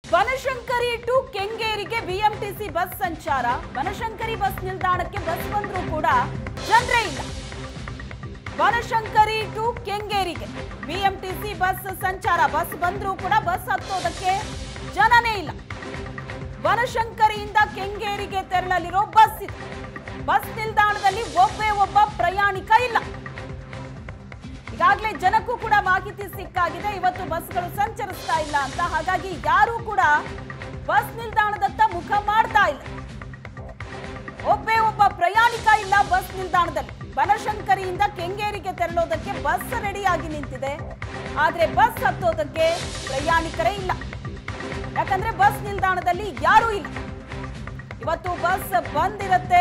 Banashankari to ಕೆಂಗೇರಿಗೆ BMTC bus ಸಂಚಾರ Banashankari bus ನಿಲ್ದಾಣಕ್ಕೆ ಬಸ್ ಬಂದ್ರೂ ಕೂಡ ಜನರೇ ಇಲ್ಲ ಬನಶಂಕರಿ ಟು ಕೆಂಗೇರಿಗೆ ಬಿಎಂಟಿಸಿ ಬಸ್ ಸಂಚಾರ ಬಸ್ ಬಂದ್ರೂ ಕೂಡ ಬಸ್ ಹತ್ತೋದಕ್ಕೆ ಜನನೇ ಇಲ್ಲ ಬನಶಂಕರಿಯಿಂದ ಕೆಂಗೇರಿಗೆ ತೆರಳಲಿರೋ ಬಸ್ ಇದು ಬಸ್ ನಿಲ್ದಾಣದಲ್ಲಿ ಒಬ್ಬೇ ಒಬ್ಬ ಪ್ರಯಾಣಿಕ ಇಲ್ಲ ಈಗಾಗಲೇ ಜನಕ್ಕೂ ಕೂಡ ಮಾಹಿತಿ ಸಿಕ್ಕಾಗಿದೆ ಇವತ್ತು ಬಸ್ಗಳು ಸಂಚರಿಸ್ತಾ ಇಲ್ಲ ಅಂತ ಹಾಗಾಗಿ ಯಾರೂ ಕೂಡ ಬಸ್ ನಿಲ್ದಾಣದತ್ತ ಮುಖ ಮಾಡ್ತಾ ಇಲ್ಲ ಒಬ್ಬೇ ಒಬ್ಬ ಪ್ರಯಾಣಿಕ ಇಲ್ಲ ಬಸ್ ನಿಲ್ದಾಣದಲ್ಲಿ ಬನಶಂಕರಿಯಿಂದ ಕೆಂಗೇರಿಗೆ ತೆರಳೋದಕ್ಕೆ ಬಸ್ ರೆಡಿಯಾಗಿ ನಿಂತಿದೆ ಆದ್ರೆ ಬಸ್ ಹತ್ತೋದಕ್ಕೆ ಪ್ರಯಾಣಿಕರೇ ಇಲ್ಲ ಯಾಕಂದ್ರೆ ಬಸ್ ನಿಲ್ದಾಣದಲ್ಲಿ ಯಾರೂ ಇಲ್ಲ ಇವತ್ತು ಬಸ್ ಬಂದಿರುತ್ತೆ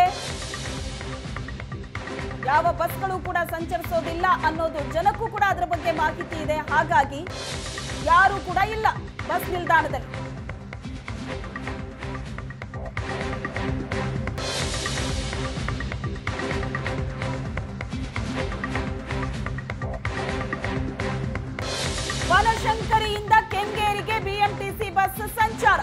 ಯಾವ ಬಸ್ಗಳು ಕೂಡ ಸಂಚರಿಸೋದಿಲ್ಲ ಅನ್ನೋದು ಜನಕ್ಕೂ ಕೂಡ ಅದರ ಬಗ್ಗೆ ಮಾಹಿತಿ ಇದೆ ಹಾಗಾಗಿ ಯಾರು ಕೂಡ ಇಲ್ಲ ಬಸ್ ನಿಲ್ದಾಣದಲ್ಲಿ ಬನಶಂಕರಿಯಿಂದ ಕೆಂಗೇರಿಗೆ ಬಿಎಂಟಿಸಿ ಬಸ್ ಸಂಚಾರ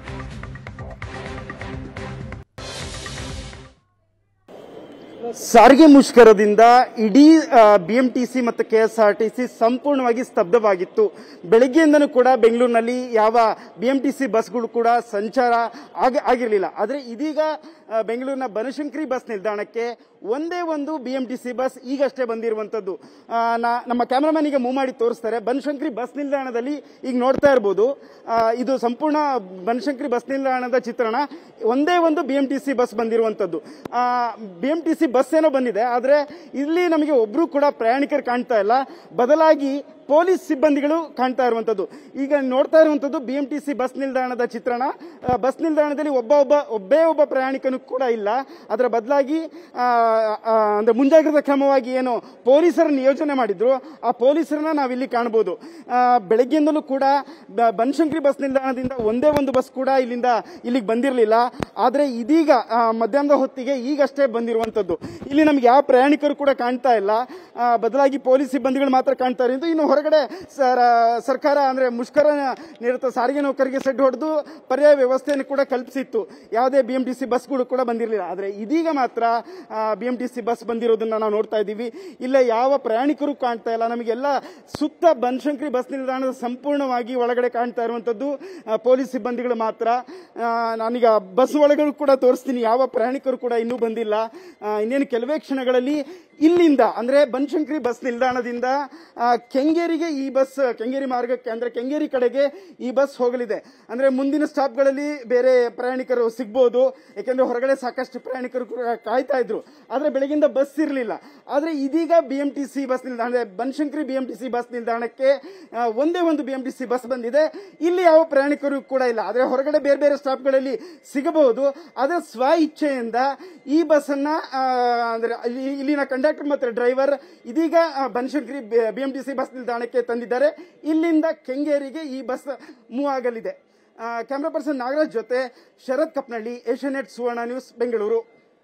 ಸಾರಿಗೆ ಮುಷ್ಕರದಿಂದ ಇಡೀ ಬಿ ಎಂ ಟಿ ಸಿ ಮತ್ತು K S R T C ಸಂಪೂರ್ಣವಾಗಿ ಸ್ತಬ್ಧವಾಗಿತ್ತು ಬೆಳಗ್ಗೆಯಿಂದನೂ ಕೂಡ ಬೆಂಗಳೂರಿನಲ್ಲಿ ಯಾವ ಬಿ ಎಂ ಟಿ ಸಿ ಬಸ್ಗಳು ಕೂಡ ಸಂಚಾರ ಆಗ ಆಗಿರಲಿಲ್ಲ ಆದರೆ ಇದೀಗ ಆ, ಬೆಂಗಳೂರಿನ ಬನಶಂಕರಿ ಬಸ್ ನಿಲ್ದಾಣಕ್ಕೆ ಒಂದೇ ಒಂದು B M T C bus ಈಗಷ್ಟೇ ಬಂದಿರುವಂಥದ್ದು ಆ, ನಾ- ನಮ್ಮ ಕ್ಯಾಮ್ರಾಮನ್ಗೆ ಮೂವ್ ಮಾಡಿ ತೋರಿಸ್ತಾರೆ ಬನಶಂಕರಿ ಬಸ್ ನಿಲ್ದಾಣದಲ್ಲಿ ಈಗ ನೋಡ್ತಾ ಇರ್ಬೋದು ಆ, ಇದು ಸಂಪೂರ್ಣ ಬನಶಂಕರಿ ಬಸ್ ನಿಲ್ದಾಣದ ಚಿತ್ರಣ ಒಂದೇ ಒಂದು B M T C bus ಬಂದಿರುವಂಥದ್ದು B M T C bus ಏನೋ ಬಂದಿದೆ ಆದರೆ ಇಲ್ಲಿ ನಮಗೆ ಒಬ್ರು ಕೂಡ ಪ್ರಯಾಣಿಕರು ಕಾಣ್ತಾ ಇಲ್ಲ ಬದಲಾಗಿ ಪೊಲೀಸ್ ಸಿಬ್ಬಂದಿಗಳು ಕಾಣ್ತಾ ಇರುವಂತದ್ದು ಈಗ ನೋಡ್ತಾ ಇರುವಂತದ್ದು B M T C bus ನಿಲ್ದಾಣದ ಚಿತ್ರಣ ಆ, ಬಸ್ ನಿಲ್ದಾಣದಲ್ಲಿ ಒಬ್ಬ ಒಬ್ಬ ಒಬ್ಬೇ ಒಬ್ಬ ಪ್ರಯಾಣಿಕನು ಕೂಡ ಇಲ್ಲ ಅದರ ಬದಲಾಗಿ ಆ, ಆ, ಅಂದ್ರೆ ಮುಂಜಾಗ್ರತಾ ಕ್ರಮವಾಗಿ ಏನು ಪೊಲೀಸರ ನಿಯೋಜನೆ ಮಾಡಿದ್ರು ಆ ಪೊಲೀಸರನ್ನ ನಾವಿಲ್ಲಿ ಕಾಣಬಹುದು ಆ, ಬೆಳಗ್ಗೆಯಿಂದಲೂ ಕೂಡ ಬ- ಬನಶಂಕರಿ ಬಸ್ ನಿಲ್ದಾಣದಿಂದ ಒಂದೇ ಒಂದು ಬಸ್ ಕೂಡ ಇಲ್ಲಿಂದ ಇಲ್ಲಿಗೆ ಬಂದಿರಲಿಲ್ಲ ಆದರೆ ಇದೀಗ ಆ, ಮಧ್ಯಾಹ್ನದ ಹೊತ್ತಿಗೆ ಈಗಷ್ಟೇ ಬಂದಿರುವಂತದ್ದು ಇಲ್ಲಿ ನಮ್ಗೆ ಯಾವ ಪ್ರಯಾಣಿಕರು ಕೂಡ ಕಾಣ್ತಾ ಇಲ್ಲ ಆ, ಬದಲಾಗಿ ಪೊಲೀಸ್ ಸಿಬ್ಬಂದಿಗಳು ಮಾತ್ರ ಕಾಣ್ತಾ ಇರೋದು ಇನ್ನು ಹೊರಗಡೆ ಸರ ಸರ್ಕಾರ ಅಂದ್ರೆ ಮುಷ್ಕರ ನಿರತ ಸಾರಿಗೆ ನೌಕರಿಗೆ ಸೆಡ್ ಹೊಡೆದು ಪರ್ಯಾಯ ವ್ಯವಸ್ಥೆಯನ್ನು ಕೂಡ ಕಲ್ಪಿಸಿತ್ತು ಯಾವುದೇ ಬಿ ಎಂ ಟಿ ಸಿ ಬಸ್ಗಳು ಕೂಡ ಬಂದಿರಲಿಲ್ಲ ಆದರೆ ಇದೀಗ ಮಾತ್ರ B M T C bus ಬಂದಿರೋದನ್ನ ನಾವು ನೋಡ್ತಾ ಇದ್ದೀವಿ ಇಲ್ಲೇ ಯಾವ ಪ್ರಯಾಣಿಕರು ಕಾಣ್ತಾ ಇಲ್ಲ ನಮಗೆಲ್ಲ ಸುತ್ತ ಬನಶಂಕರಿ ಬಸ್ ನಿಲ್ದಾಣದ ಸಂಪೂರ್ಣವಾಗಿ ಒಳಗಡೆ ಕಾಣ್ತಾ ಇರುವಂತದ್ದು ಆ, ಪೊಲೀಸ್ ಸಿಬ್ಬಂದಿಗಳು ಮಾತ್ರ ಆ, ನಾನೀಗ ಬಸ್ ಒಳಗಡೆ ಕೂಡ ತೋರಿಸ್ತೀನಿ ಯಾವ ಪ್ರಯಾಣಿಕರು ಕೂಡ ಇನ್ನೂ ಬಂದಿಲ್ಲ ಆ, ಇನ್ನೇನು ಕೆಲವೇ ಕ್ಷಣಗಳಲ್ಲಿ ಇಲ್ಲಿಂದ ಅಂದ್ರೆ ಬನಶಂಕರಿ ಬಸ್ ನಿಲ್ದಾಣದಿಂದ ಆ, ಕೆಂಗೇರಿಗೆ ಈ ಬಸ್ ಕೆಂಗೇರಿ ಮಾರ್ಗಕ್ಕೆ ಅಂದ್ರೆ ಕೆಂಗೇರಿ ಕಡೆಗೆ ಈ ಬಸ್ ಹೋಗಲಿದೆ ಅಂದ್ರೆ ಮುಂದಿನ ಸ್ಟಾಪ್ಗಳಲ್ಲಿ ಬೇರೆ ಪ್ರಯಾಣಿಕರು ಸಿಗ್ಬೋದು ಯಾಕೆಂದ್ರೆ ಹೊರಗಡೆ ಸಾಕಷ್ಟು ಪ್ರಯಾಣಿಕರು ಕೂಡ ಕಾಯ್ತಾ ಇದ್ರು ಆದ್ರೆ ಬೆಳಗಿಂದ ಬಸ್ ಇರಲಿಲ್ಲ ಆದ್ರೆ ಇದೀಗ B M T C bus ನಿಲ್ದಾಣ ಅಂದ್ರೆ Banashankari B M T C bus ನಿಲ್ದಾಣಕ್ಕೆ ಆ, ಒಂದೇ ಒಂದು B M T C bus ಬಂದಿದೆ ಇಲ್ಲಿ ಯಾವ ಪ್ರಯಾಣಿಕರು ಕೂಡ ಇಲ್ಲ ಆದ್ರೆ ಹೊರಗಡೆ ಬೇರೆ ಬೇರೆ ಸ್ಟಾಪ್ಗಳಲ್ಲಿ ಸಿಗಬಹುದು ಆದ್ರೆ ಸ್ವ ಇಚ್ಛೆಯಿಂದ ಈ ಬಸ್ ಅನ್ನ ಆ, ಅಂದ್ರೆ ಇಲ್ಲಿ- ಇಲ್ಲಿನ ಕಂಡಕ್ಟರ್ ಮತ್ತು ಡ್ರೈವರ್ ಇದೀಗ ಆ, Banashankari B M T C bus ನಿಲ್ದಾಣಕ್ಕೆ ತಂದಿದ್ದಾರೆ ಇಲ್ಲಿಂದ ಕೆಂಗೇರಿಗೆ ಈ ಬಸ್ ಮೂವ್ ಆಗಲಿದೆ ಕ್ಯಾಮ್ರಾ ಪರ್ಸನ್ ನಾಗರಾಜ್ ಜೊತೆ ಶರತ್ ಕಪ್ನಳ್ಳಿ ಏಷ್ಯಾನೆಟ್ ಸುವರ್ಣ ನ್ಯೂಸ್ ಬೆಂಗಳೂರು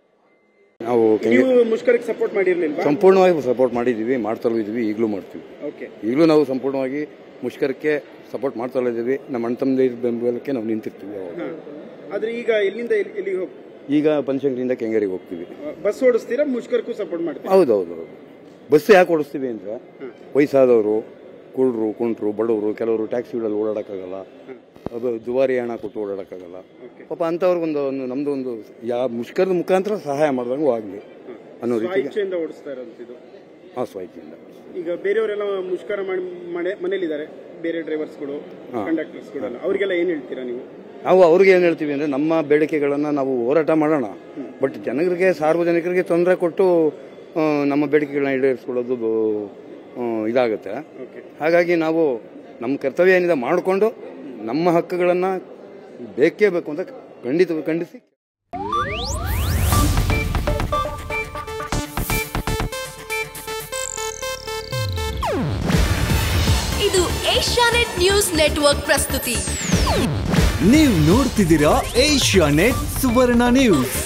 ನಾವು ಕೆಂಗೆ- ನೀವು ಮುಷ್ಕರಕ್ಕೆ ಸಪೋರ್ಟ್ ಮಾಡಿರ್ಲಿಲ್ವಾ ಸಂಪೂರ್ಣವಾಗಿ ಸಪೋರ್ಟ್ ಮಾಡಿದ್ದೀವಿ ಮಾಡ್ತಲೂ ಇದ್ದೀವಿ ಈಗಲೂ ಮಾಡ್ತೀವಿ ಓಕೆ ಈಗಲೂ ನಾವು ಸಂಪೂರ್ಣವಾಗಿ ಮುಷ್ಕರಕ್ಕೆ ಸಪೋರ್ಟ್ ಮಾಡ್ತಲೇ ಇದ್ದೀವಿ ನಮ್ಮ ಅಣ್ಣ ತಮ್ಮದೇ ಬೆಂಬಲಕ್ಕೆ ನಾವು ನಿಂತಿರ್ತೀವಿ ಯಾವಾಗ ಆದ್ರೆ ಈಗ ಎಲ್ಲಿಂದ ಎಲ್ಲಿಗೆ ಹೋಗಿ ಈಗ ಪಂಚಂಗರಿಂದ ಕೆಂಗೇರಿಗೆ ಹೋಗ್ತೀವಿ ಬಸ್ ಓಡಿಸ್ತೀರಾ ಮುಷ್ಕರಕ್ಕೂ ಸಪೋರ್ಟ್ ಮಾಡ್ತೀರಾ ಹೌದೌದು ಬಸ್ ಯಾಕೆ ಓಡಿಸ್ತೀವಿ ಅಂದ್ರೆ ವಯಸ್ಸಾದವರು ಕುರುಡ್ರು ಕುಂಟ್ರು ಬಡವರು ಕೆಲವರು ಟ್ಯಾಕ್ಸಿಗಳಲ್ಲಿ ಓಡಾಡಕ್ಕಾಗಲ್ಲ ಅದು ದುಬಾರಿ ಹಣ ಕೊಟ್ಟು ಓಡಾಡಕ್ಕಾಗಲ್ಲ ಪಾಪ ಅಂಥವ್ರಿಗೊಂದು ಒಂದು ನಮ್ದು ಒಂದು ಯಾ ಮುಷ್ಕರದ ಮುಖಾಂತರ ಸಹಾಯ ಮಾಡಿದಂಗೂ ಆಗಲಿ ಅನ್ನೋ ರೀತಿಗೆ ಇಚ್ಛೆಯಿಂದ ಓಡಿಸ್ತಾ ಇರೋದು ಆ ಸ್ವೈತಿಯಿಂದ ಈಗ ಬೇರೆಯವರೆಲ್ಲ ಮುಷ್ಕರ ಮಾಡಿ ಮನೆ ಮನೇಲಿದ್ದಾರೆ ಬೇರೆ ಡ್ರೈವರ್ಸ್ಗಳು ಕಂಡಕ್ಟರ್ಸ್ಗಳು ಅವರಿಗೆಲ್ಲ ಏನ್ ಹೇಳ್ತೀರಾ ನೀವು ನಾವು ಅವ್ರಿಗೆ ಏನು ಹೇಳ್ತೀವಿ ಅಂದ್ರೆ ನಮ್ಮ ಬೇಡಿಕೆಗಳನ್ನು ನಾವು ಹೋರಾಟ ಮಾಡೋಣ ಬಟ್ ಜನರಿಗೆ ಸಾರ್ವಜನಿಕರಿಗೆ ತೊಂದರೆ ಕೊಟ್ಟು ಆ, ನಮ್ಮ ಬೇಡಿಕೆಗಳನ್ನ ಈಡೇರಿಸ್ಕೊಳ್ಳೋದು ಆ, ಇದಾಗುತ್ತೆ ಹಾಗಾಗಿ ನಾವು ನಮ್ಮ ಕರ್ತವ್ಯ ಏನಿದೆ ಮಾಡಿಕೊಂಡು ನಮ್ಮ ಹಕ್ಕುಗಳನ್ನು ಬೇಕೇ ಬೇಕು ಅಂತ ಖಂಡಿತ ಖಂಡಿಸಿ ಇದು ಏಷ್ಯಾನೆಟ್ ನ್ಯೂಸ್ ನೆಟ್ವರ್ಕ್ ಪ್ರಸ್ತುತಿ ನೀವು ನೋಡ್ತಿದ್ದೀರಾ ಏಷ್ಯಾ ನೆಟ್ ಸುವರ್ಣ ನ್ಯೂಸ್